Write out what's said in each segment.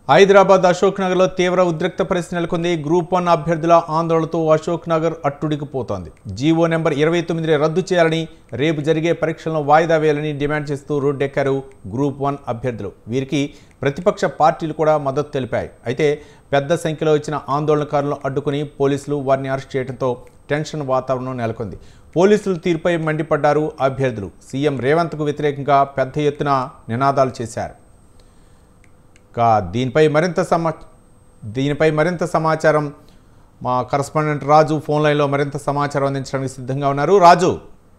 హైదరాబాద్ అశోక్ నగర్లో తీవ్ర ఉద్రిక్త పరిస్థితి నెలకొంది గ్రూప్ వన్ అభ్యర్థుల ఆందోళనతో అశోక్ నగర్ అట్టుడికిపోతోంది జీవో నెంబర్ ఇరవై తొమ్మిదిని రద్దు చేయాలని రేపు జరిగే పరీక్షలను వాయిదా వేయాలని డిమాండ్ చేస్తూ రోడ్డెక్కారు గ్రూప్ వన్ అభ్యర్థులు వీరికి ప్రతిపక్ష పార్టీలు కూడా మద్దతు తెలిపాయి అయితే పెద్ద సంఖ్యలో వచ్చిన ఆందోళనకారులను అడ్డుకుని పోలీసులు వారిని అరెస్ట్ చేయడంతో టెన్షన్ వాతావరణం నెలకొంది పోలీసుల తీరుపై మండిపడ్డారు అభ్యర్థులు సీఎం రేవంత్కు వ్యతిరేకంగా పెద్ద ఎత్తున నినాదాలు చేశారు ఇక దీనిపై మరింత సమా దీనిపై మరింత సమాచారం మా కరస్పాండెంట్ రాజు ఫోన్ లైన్లో మరింత సమాచారం అందించడానికి సిద్ధంగా ఉన్నారు రాజు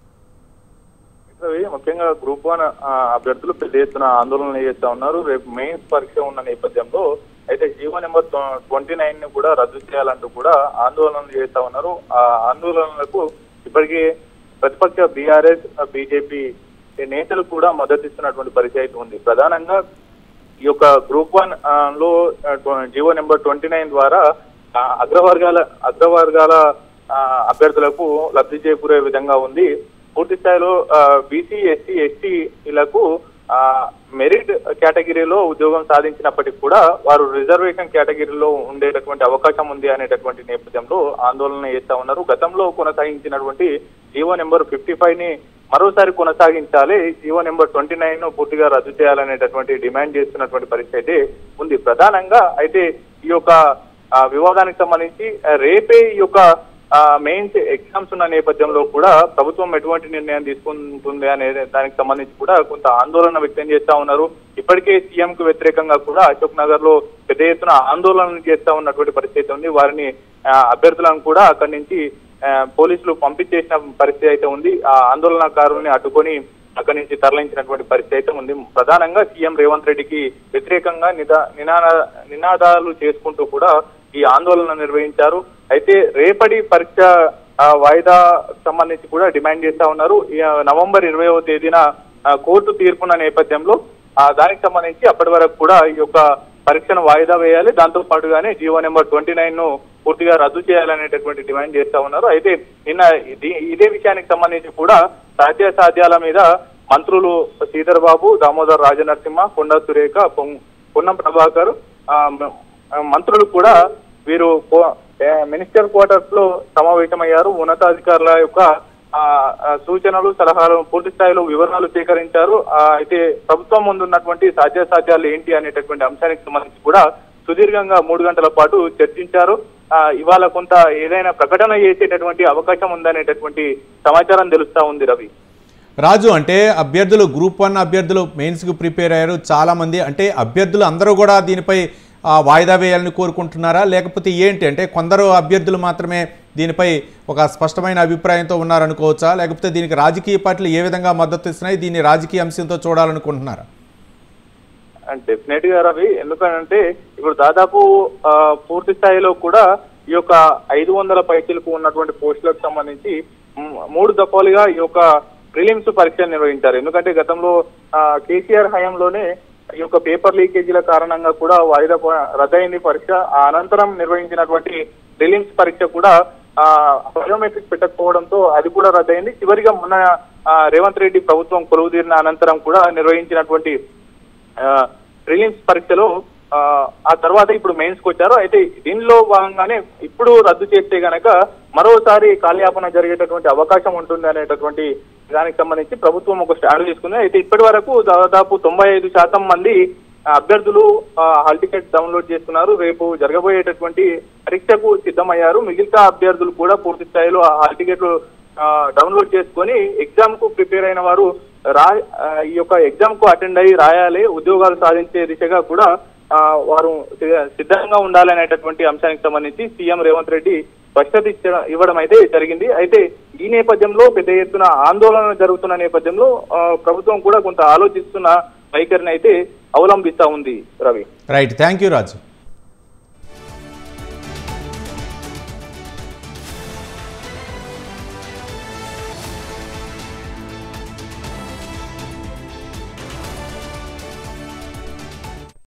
రవి, ముఖ్యంగా గ్రూప్ వన్ ఆ, అభ్యర్థులు పెద్ద ఎత్తున ఆందోళన చేస్తా ఉన్నారు రేపు మెయిన్స్ పరీక్ష ఉన్న నేపథ్యంలో అయితే జీవో నెంబర్ ట్వంటీ నైన్ ని కూడా రద్దు చేయాలంటూ కూడా ఆందోళనలు చేస్తా ఉన్నారు ఆ ఆందోళనలకు ఇప్పటికే ప్రతిపక్ష బీఆర్ఎస్ బీజేపీ నేతలు కూడా మద్దతు ఇస్తున్నటువంటి పరిస్థితి అయితే ఉంది ప్రధానంగా ఈ యొక్క గ్రూప్ వన్ ఆ, లో ఆ, జీవో నెంబర్ ట్వంటీ నైన్ ద్వారా ఆ, అగ్రవర్గాల అగ్రవర్గాల ఆ, అభ్యర్థులకు లబ్ధి చేకూరే విధంగా ఉంది పూర్తి స్థాయిలో బీసీ ఎస్సీ ఎస్టీలకు మెరిట్ కేటగిరీలో ఉద్యోగం సాధించినప్పటికీ కూడా వారు రిజర్వేషన్ కేటగిరీలో ఉండేటటువంటి అవకాశం ఉంది అనేటటువంటి నేపథ్యంలో ఆందోళన చేస్తా ఉన్నారు గతంలో కొనసాగించినటువంటి జీవో నెంబర్ ఫిఫ్టీ ఫైవ్ ని మరోసారి కొనసాగించాలి జీవో నెంబర్ ట్వంటీ నైన్ ను పూర్తిగా రద్దు చేయాలనేటటువంటి డిమాండ్ చేస్తున్నటువంటి పరిస్థితి అయితే ఉంది ప్రధానంగా అయితే ఈ యొక్క ఆ, వివాదానికి సంబంధించి ఆ, రేపే ఈ యొక్క మెయిన్స్ ఎగ్జామ్స్ ఉన్న నేపథ్యంలో కూడా ప్రభుత్వం ఎటువంటి నిర్ణయం తీసుకుంటుంది అనే దానికి సంబంధించి కూడా కొంత ఆందోళన వ్యక్తం చేస్తా ఉన్నారు ఇప్పటికే సీఎం కు వ్యతిరేకంగా కూడా అశోక్ నగర్ లో పెద్ద ఎత్తున ఆందోళన చేస్తా ఉన్నటువంటి పరిస్థితి ఉంది వారిని ఆ, అభ్యర్థులను కూడా అక్కడి నుంచి ఆ, పోలీసులు పంపించేసిన పరిస్థితి అయితే ఉంది ఆ ఆందోళనకారుల్ని అడ్డుకొని అక్కడి నుంచి తరలించినటువంటి పరిస్థితి అయితే ఉంది ప్రధానంగా సీఎం రేవంత్ రెడ్డికి వ్యతిరేకంగా నిదా నినాద నినాదాలు చేసుకుంటూ కూడా ఈ ఆందోళన నిర్వహించారు అయితే రేపటి పరీక్ష ఆ, వాయిదా సంబంధించి కూడా డిమాండ్ చేస్తా ఉన్నారు ఈ, ఆ, నవంబర్ ఇరవైవ తేదీన ఆ, కోర్టు తీర్పున్న నేపథ్యంలో ఆ, దానికి సంబంధించి అప్పటి వరకు కూడా ఈ యొక్క పరీక్షను వాయిదా వేయాలి దాంతో పాటుగానే జీవో నెంబర్ ట్వంటీ నైన్ ను పూర్తిగా రద్దు చేయాలనేటటువంటి డిమాండ్ చేస్తా ఉన్నారు అయితే నిన్న ఇది- ఇదే విషయానికి సంబంధించి కూడా సాధ్య సాధ్యాల మీద మంత్రులు శ్రీధర్ బాబు దామోదర్ రాజనరసింహ కొండ సురేఖ పొం- పొన్నం ప్రభాకర్ ఆ, మ- ఆ, మంత్రులు కూడా వీరు కో- ఏ, మినిస్టర్ క్వార్టర్స్ లో సమావేశమయ్యారు ఉన్నతాధికారుల యొక్క ఆ, ఆ, సూచనలు సలహాలు పూర్తి స్థాయిలో వివరాలు సేకరించారు ఆ, అయితే ప్రభుత్వం ముందున్నటువంటి సాధ్యాసాధ్యాలు ఏంటి అనేటటువంటి అంశానికి సంబంధించి కూడా సుదీర్ఘంగా మూడు గంటల పాటు చర్చించారు ఆ, ఇవాళ కొంత ఏదైనా ప్రకటన చేసేటటువంటి అవకాశం ఉందనేటటువంటి సమాచారం తెలుస్తా ఉంది రవి రాజు అంటే అభ్యర్థులు గ్రూప్ వన్ అభ్యర్థులు మెయిన్స్కి ప్రిపేర్ అయ్యారు చాలామంది అంటే అభ్యర్థులు అందరూ కూడా దీనిపై ఆ, వాయిదా వేయాలని కోరుకుంటున్నారా లేకపోతే ఏంటి అంటే కొందరు అభ్యర్థులు మాత్రమే దీనిపై ఒక స్పష్టమైన అభిప్రాయంతో ఉన్నారనుకోవచ్చా లేకపోతే దీనికి రాజకీయ పార్టీలు ఏ విధంగా మద్దతు ఇస్తున్నాయి దీన్ని రాజకీయ అంశంతో చూడాలనుకుంటున్నారా డెఫినెట్ గా రవి ఎందుకంటే ఇప్పుడు దాదాపు ఆ, పూర్తి స్థాయిలో కూడా ఈ యొక్క ఐదు వందల పైచీలకు ఉన్నటువంటి పోస్టులకు సంబంధించి మ్, మూడు దఫాలుగా ఈ యొక్క ప్రిలిమ్స్ పరీక్షలు నిర్వహించారు ఎందుకంటే గతంలో ఆ, కేసీఆర్ హయాంలోనే ఈ యొక్క పేపర్ లీకేజీల కారణంగా కూడా వాయిదా ప- రద్దయింది పరీక్ష ఆ అనంతరం నిర్వహించినటువంటి ప్రిలిమ్స్ పరీక్ష కూడా ఆ బయోమెట్రిక్ పెట్టకపోవడంతో అది కూడా రద్దయింది చివరిగా మొన్న ఆ, రేవంత్ రెడ్డి ప్రభుత్వం కొలువు తీరిన అనంతరం కూడా నిర్వహించినటువంటి ప్రిలిమ్స్ పరీక్షలో ఆ, ఆ తర్వాత ఇప్పుడు మెయిన్స్ కు వచ్చారు అయితే దీనిలో భాగంగానే ఇప్పుడు రద్దు చేస్తే గనక మరోసారి కాలయాపన జరిగేటటువంటి అవకాశం ఉంటుంది అనేటటువంటి దానికి సంబంధించి ప్రభుత్వం ఒక స్టాండ్ తీసుకుంది అయితే ఇప్పటి వరకు దాదాపు తొంభై ఐదు శాతం మంది ఆ, అభ్యర్థులు ఆ, హాల్ టికెట్ డౌన్లోడ్ చేసుకున్నారు రేపు జరగబోయేటటువంటి పరీక్షకు సిద్ధమయ్యారు మిగతా అభ్యర్థులు కూడా పూర్తి స్థాయిలో ఆ హాల్ టికెట్లు ఆ, డౌన్లోడ్ చేసుకొని ఎగ్జామ్ కు ప్రిపేర్ అయిన వారు రా ఆ, ఈ యొక్క ఎగ్జామ్ కు అటెండ్ అయ్యి రాయాలి ఉద్యోగాలు సాధించే దిశగా కూడా ఆ, వారు సి- సిద్ధంగా ఉండాలనేటటువంటి అంశానికి సంబంధించి సీఎం రేవంత్ రెడ్డి స్పష్టత ఇచ్చ- ఇవ్వడం అయితే జరిగింది అయితే ఈ నేపథ్యంలో పెద్ద ఎత్తున ఆందోళన జరుగుతున్న నేపథ్యంలో ఆ, ప్రభుత్వం కూడా కొంత ఆలోచిస్తున్న వైఖరిని అయితే అవలంబిస్తా ఉంది Ravi right thank you Raju